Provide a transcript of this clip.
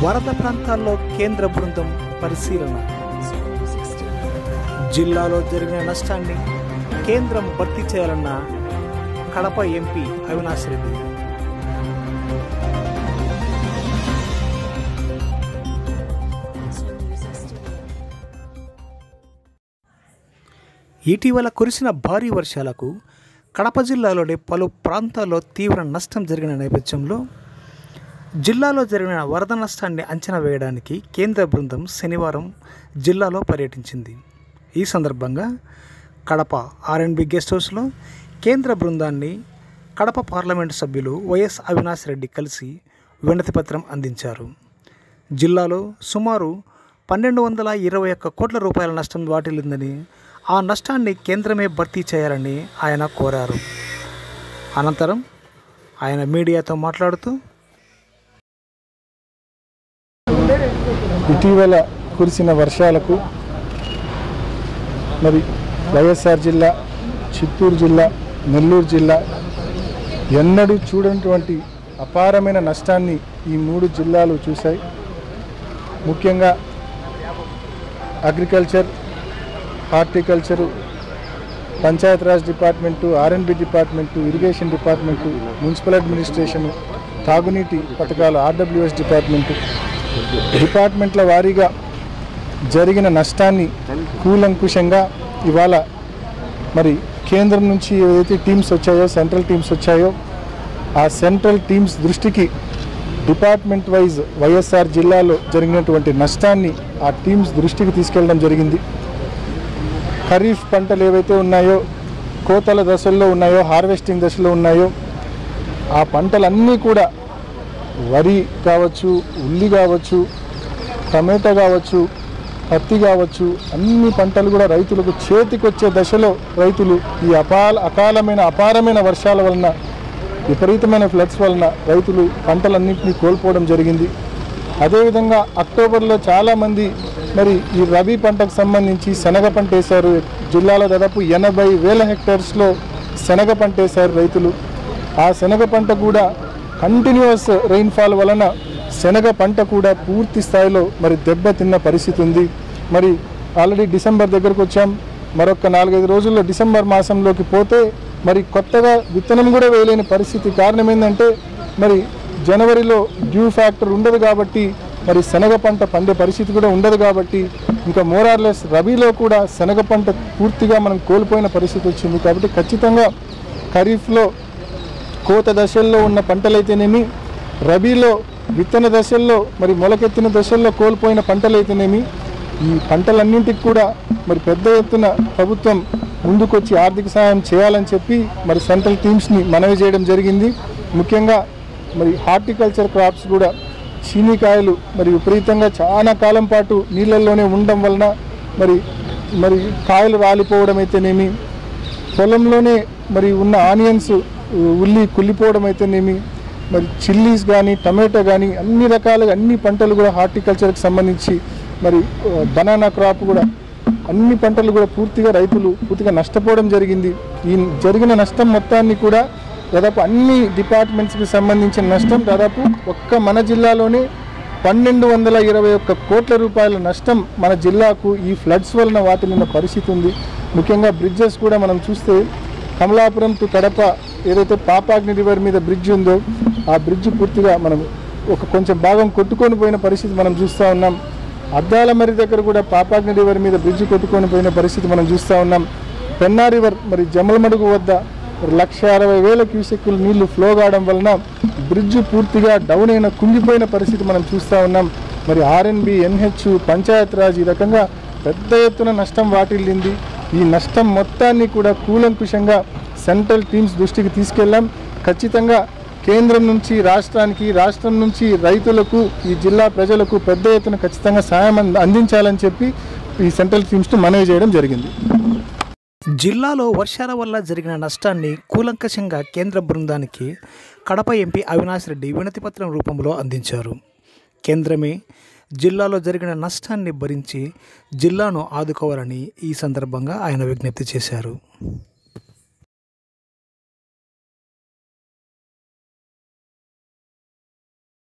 వరద ప్రాంతాల్లో కేంద్ర బృందం పరిశీలన జిల్లాలో జరిగిన నష్టాన్ని కేంద్రం భర్తీ చేయాలన్న కడప ఎంపీ అవినాష్ రెడ్డి ఇటీవల కురిసిన భారీ వర్షాలకు కడప జిల్లాలోని పలు ప్రాంతాల్లో తీవ్ర నష్టం జరిగిన నేపథ్యంలో జిల్లాలో జరిగిన వరద నష్టాన్ని అంచనా వేయడానికి కేంద్ర బృందం శనివారం జిల్లాలో పర్యటించింది ఈ సందర్భంగా కడప ఆర్ఎండ్బి గెస్ట్ హౌస్లో కేంద్ర బృందాన్ని కడప పార్లమెంటు సభ్యులు వైఎస్ అవినాష్ రెడ్డి కలిసి వినతిపత్రం అందించారు జిల్లాలో సుమారు పన్నెండు వందల ఇరవై ఒక్క కోట్ల రూపాయల నష్టం వాటిల్లిందని ఆ నష్టాన్ని కేంద్రమే భర్తీ చేయాలని ఆయన కోరారు అనంతరం ఆయన మీడియాతో మాట్లాడుతూ ఇటీవల కురిసిన వర్షాలకు మరి వైఎస్ఆర్ జిల్లా చిత్తూరు జిల్లా నెల్లూరు జిల్లా ఎన్నడూ చూడనటువంటి అపారమైన నష్టాన్ని ఈ మూడు జిల్లాలు చూశాయి ముఖ్యంగా agriculture horticulture Panchayati Raj department RNB department irrigation department municipal administration తాగునీటి పథకాలు ఆర్డబ్ల్యూఎస్ డిపార్ట్మెంటు డిపార్ట్మెంట్ల వారీగా జరిగిన నష్టాన్ని కూలంకుషంగా ఇవాళ మరి కేంద్రం నుంచి ఏదైతే టీమ్స్ వచ్చాయో సెంట్రల్ టీమ్స్ వచ్చాయో ఆ సెంట్రల్ టీమ్స్ దృష్టికి డిపార్ట్మెంట్ వైజ్ వైఎస్ఆర్ జిల్లాలో జరిగినటువంటి నష్టాన్ని ఆ టీమ్స్ దృష్టికి తీసుకెళ్ళడం జరిగింది ఖరీఫ్ పంటలు ఏవైతే ఉన్నాయో కోతల దశల్లో ఉన్నాయో హార్వెస్టింగ్ దశలో ఉన్నాయో ఆ పంటలన్నీ కూడా వరి కావచ్చు ఉల్లి కావచ్చు టమాటా కావచ్చు పత్తి కావచ్చు అన్ని పంటలు కూడా రైతులకు చేతికొచ్చే దశలో రైతులు ఈ అపాల అకాలమైన అపారమైన వర్షాల వలన విపరీతమైన ఫ్లడ్స్ వలన రైతులు పంటలన్నింటినీ కోల్పోవడం జరిగింది అదేవిధంగా అక్టోబర్లో చాలామంది మరి ఈ రబీ పంటకు సంబంధించి శనగ పంట వేశారు జిల్లాలో దాదాపు ఎనభై వేల హెక్టార్స్లో శనగ పంట వేశారు రైతులు ఆ శనగ పంట కూడా కంటిన్యూస్ రెయిన్ఫాల్ వలన శనగ పంట కూడా పూర్తి స్థాయిలో మరి దెబ్బతిన్న పరిస్థితి ఉంది మరి ఆల్రెడీ డిసెంబర్ దగ్గరకు వచ్చాం మరొక నాలుగైదు రోజుల్లో డిసెంబర్ మాసంలోకి పోతే మరి కొత్తగా విత్తనం కూడా వేయలేని పరిస్థితి కారణం ఏంటంటే మరి జనవరిలో డ్యూ ఫ్యాక్టర్ ఉండదు కాబట్టి మరి శనగ పంట పండే పరిస్థితి కూడా ఉండదు కాబట్టి ఇంకా మోరార్లెస్ రబీలో కూడా శనగ పంట పూర్తిగా మనం కోల్పోయిన పరిస్థితి వచ్చింది కాబట్టి ఖచ్చితంగా ఖరీఫ్లో కోత దశల్లో ఉన్న పంటలైతేనేమి రబీలో విత్తన దశల్లో మరి మొలకెత్తిన దశల్లో కోల్పోయిన పంటలైతేనేమి ఈ పంటలన్నింటికి కూడా మరి పెద్ద ఎత్తున ప్రభుత్వం ముందుకొచ్చి ఆర్థిక సహాయం చేయాలని చెప్పి మరి సెంట్రల్ టీమ్స్ని మనవి చేయడం జరిగింది ముఖ్యంగా మరి హార్టికల్చర్ క్రాప్స్ కూడా చీనీకాయలు మరి విపరీతంగా చాలా కాలం పాటు నీళ్ళల్లోనే ఉండడం వలన మరి మరి కాయలు రాలిపోవడం అయితేనేమి పొలంలోనే మరి ఉన్న ఆనియన్స్ ఉల్లి కుళ్ళిపోవడం అయితేనేమి మరి చిల్లీస్ కానీ టమాటో కానీ అన్ని రకాలుగా అన్ని పంటలు కూడా హార్టికల్చర్కి సంబంధించి మరి బనానా క్రాప్ కూడా అన్ని పంటలు కూడా పూర్తిగా రైతులు పూర్తిగా నష్టపోవడం జరిగింది ఈ జరిగిన నష్టం మొత్తాన్ని కూడా దాదాపు అన్ని డిపార్ట్మెంట్స్కి సంబంధించిన నష్టం దాదాపు ఒక్క మన జిల్లాలోనే పన్నెండు వందల ఇరవై ఒక్క కోట్ల రూపాయల నష్టం మన జిల్లాకు ఈ ఫ్లడ్స్ వలన వాటిల్లిన పరిస్థితి ఉంది ముఖ్యంగా బ్రిడ్జెస్ కూడా మనం చూస్తే కమలాపురం టు కడప ఏదైతే పాపాగ్ని రివర్ మీద బ్రిడ్జ్ ఉందో ఆ బ్రిడ్జ్ పూర్తిగా మనం ఒక కొంచెం భాగం కొట్టుకొని పోయిన పరిస్థితి మనం చూస్తూ ఉన్నాం అద్దాల మరి దగ్గర కూడా పాపాగ్ని రివర్ మీద బ్రిడ్జ్ కొట్టుకొని పోయిన పరిస్థితి మనం చూస్తూ ఉన్నాం పెన్నా రివర్ మరి జమలమడుగు వద్ద మరి లక్ష అరవై వేల క్యూసెక్కులు నీళ్లు ఫ్లో కావడం వలన బ్రిడ్జ్ పూర్తిగా డౌన్ అయిన కుంగిపోయిన పరిస్థితి మనం చూస్తూ ఉన్నాం మరి ఆర్ఎన్బి ఎన్హెచ్ పంచాయత్ రాజ్ ఈ రకంగా పెద్ద ఎత్తున నష్టం వాటిల్లింది ఈ నష్టం మొత్తాన్ని కూడా కూలంకుషంగా సెంట్రల్ టీమ్స్ దృష్టికి తీసుకెళ్ళాం ఖచ్చితంగా కేంద్రం నుంచి రాష్ట్రానికి రాష్ట్రం నుంచి రైతులకు ఈ జిల్లా ప్రజలకు పెద్ద ఎత్తున ఖచ్చితంగా సాయం అంద- అందించాలని చెప్పి ఈ సెంట్రల్ టీమ్స్తో మనవి చేయడం జరిగింది జిల్లాలో వర్షాల వల్ల జరిగిన నష్టాన్ని కూలంకషంగా కేంద్ర బృందానికి కడప ఎంపీ అవినాష్ రెడ్డి వినతిపత్రం రూపంలో అందించారు కేంద్రమే జిల్లాలో జరిగిన నష్టాన్ని భరించి జిల్లాను ఆదుకోవాలని ఈ సందర్భంగా ఆయన విజ్ఞప్తి చేశారు